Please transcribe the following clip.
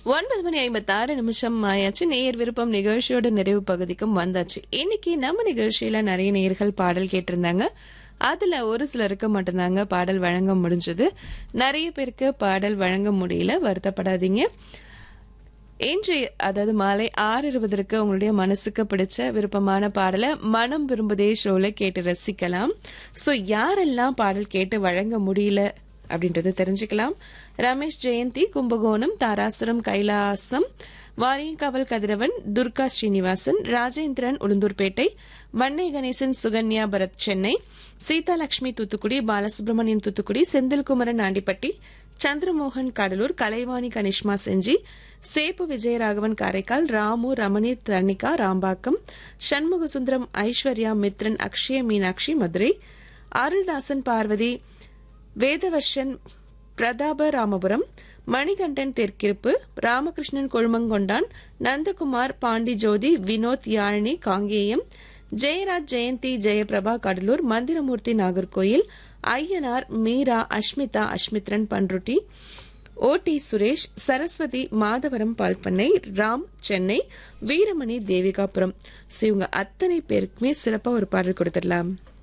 ஒன்பது மணி ஐம்பத்தாறு நிமிஷம் ஆயாச்சு நேயர் விருப்பம் நிகழ்ச்சியோட நிறைவு பகுதிக்கும் வந்தாச்சு இன்னைக்கு நம்ம நிகழ்ச்சியில நிறைய நேயர்கள் பாடல் கேட்டிருந்தாங்க அதுல ஒரு சிலருக்கு மட்டும்தாங்க பாடல் வழங்க முடிஞ்சது நிறைய பேருக்கு பாடல் வழங்க முடியல வருத்தப்படாதீங்க இன்று அதாவது மாலை ஆறு இருபதற்கு உங்களுடைய மனசுக்கு பிடிச்ச விருப்பமான பாடலை மனம் விரும்புதே ஷோல கேட்டு ரசிக்கலாம் ஸோ யாரெல்லாம் பாடல் கேட்டு வழங்க முடியல அப்படின்றத தெரிஞ்சுக்கலாம் ரமேஷ் ஜெயந்தி கும்பகோணம் தாராசுரம் கைலாசம் வாரியங்கவல் கதிரவன் துர்கா ஸ்ரீனிவாசன் ராஜேந்திரன் உளுந்தூர்பேட்டை வன்னை கணேசன் சுகன்யா பரத் சென்னை சீதாலட்சுமி தூத்துக்குடி பாலசுப்ரமணியம் தூத்துக்குடி செந்தில்குமரன் ஆண்டிப்பட்டி சந்திரமோகன் கடலூர் கலைவாணி கனிஷ்மா செஞ்சி சேப்பு விஜயராகவன் காரைக்கால் ராமு ரமணி தர்ணிகா ராம்பாக்கம் சண்முகசுந்தரம் ஐஸ்வர்யா மித்ரன் அக்ஷய மீனாட்சி மதுரை அருள்தாசன் பார்வதி வேதவர்ஷன் பிரதாப ராமபுரம் மணிகண்டன் தெற்கிருப்பு ராமகிருஷ்ணன் கொழுமங்கொண்டான் நந்தகுமார் பாண்டி ஜோதி வினோத் யாழினி காங்கேயம் ஜெயராஜ் ஜெயந்தி ஜெயபிரபா கடலூர் மந்திரமூர்த்தி நாகர்கோயில் ஐயனார் மீரா அஷ்மிதா அஷ்மித்ரன் பன்ருட்டி ஓடி சுரேஷ் சரஸ்வதி மாதவரம் பால்பண்ணை ராம் சென்னை வீரமணி தேவிகாபுரம் ஸோ இவங்க அத்தனை பேருக்குமே சிறப்பாக ஒரு பாடல் கொடுத்துடலாம்